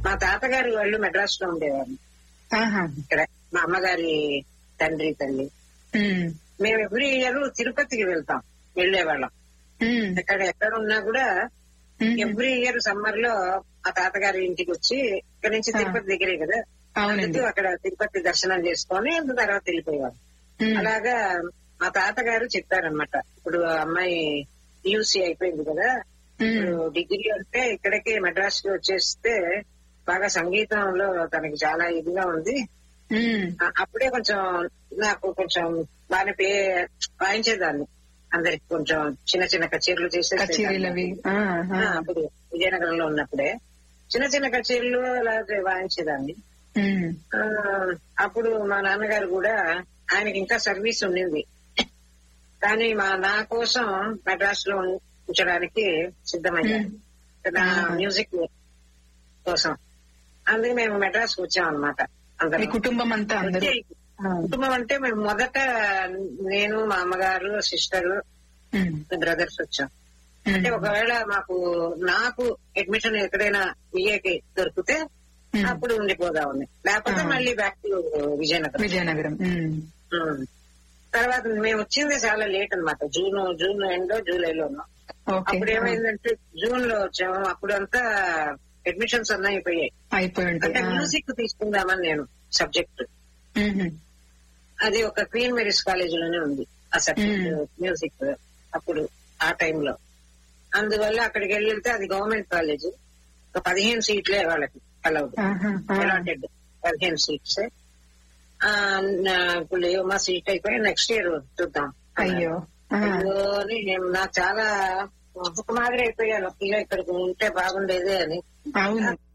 మా తాతగారి వాళ్ళు మెడ్రాస్ లో ఉండేవారు ఆహా ఇక్కడ మా అమ్మగారి తండ్రి తల్లి ఉమ్, మేము ఎవ్రీ ఇయర్ తిరుపతికి వెళ్తాం వెళ్ళేవాళ్ళం ఉమ్, ఎక్కడ ఎక్కడ ఉన్నా కూడా ఉమ్. ఎవ్రీ ఇయర్ సమ్మర్ లో మా తాతగారి ఇంటికి వచ్చి ఇక్కడ నుంచి ఆ. తిరుపతి దగ్గరే కదా అవునండి అందుకు అక్కడ తిరుపతి దర్శనం చేసుకొని తర్వాత వెళ్ళిపోయేవారు ఉమ్, అలాగా మా తాతగారు చెప్పారనమాట ఇప్పుడు ఆ అమ్మాయి యూసీ అయిపోయింది కదా ఉమ్, ఇప్పుడు డిగ్రీ అంటే ఇక్కడికి మెడ్రాస్ కి వచ్చేస్తే బాగా సంగీతంలో తనకి చాలా ఇదిగా ఉంది ఉమ్, ఆ- అప్పుడే కొంచెం నాకు కొంచెం బాగా పే వాయించేదాన్ని అందరికి కొంచెం చిన్న చిన్న కచేరీలు కచేరీలు చేసేసేదాన్ని అవి ఆ, ఆ, ఆ. అప్పుడు విజయనగరంలో ఉన్నప్పుడే చిన్న చిన్న కచేరీలు అలాగే వాయించేదాన్ని ఉమ్, ఆ, అప్పుడు మా నాన్నగారు కూడా ఆయనకి ఇంకా సర్వీస్ ఉండింది కానీ మా నా కోసం మెడ్రాస్ లో ఉంచడానికి సిద్ధమయ్యారు నా మ్యూజిక్ కోసం అందుకే మేము మెడ్రాస్ కు వచ్చాం అనమాట మీ అందరం కుటుంబం అంతా అందరూ ఆ, కుటుంబం అంటే మేము మొదట నేను మా అమ్మగారు సిస్టర్ ఉమ్, బ్రదర్స్ వచ్చాం ఉమ్, అంటే ఒకవేళ మాకు నాకు అడ్మిషన్ ఎక్కడైనా బిఏకి దొరికితే ఉమ్. అప్పుడు ఉండిపోదామని లేకపోతే ఆ. మళ్ళీ back to Vizianagaram Vizianagaram um, um. తర్వాత మేము వచ్చింది చాలా లేట్ అన్నమాట జూన్ జూన్ ఎండ్ జూలైలోనూ ఓకే అప్పుడు ఏమైందంటే జూన్ లో వచ్చాము అప్పుడు అంతా అడ్మిషన్స్ అన్నీ అయిపోయాయి అయిపోయి అంటే ఉంటాయి ఆ. మ్యూజిక్ తీసుకుందామని నేను సబ్జెక్ట్ ఉహు, అది ఒక క్వీన్ మెరీస్ కాలేజీలోనే ఉంది ఆ సబ్జెక్ట్ మ్యూజిక్ అప్పుడు ఆ టైంలో అందువల్ల అక్కడికి వెళ్తే అది గవర్నమెంట్ కాలేజ్ ఒక పదిహేను సీట్లే వాళ్ళకి అలౌడ్ ఆహా, ఆ. అలాటెడ్ పదిహేను సీట్స్ ఇప్పుడు లేవు మా సీట్ అయిపోయి నెక్స్ట్ ఇయర్ చూద్దాం అయ్యో ఆ, అయ్యో అని నేను నాకు చాలా ఒక మాదిరి అయిపోయాను ఇలా ఇక్కడికి ఉంటే బాగుండేది అని అవును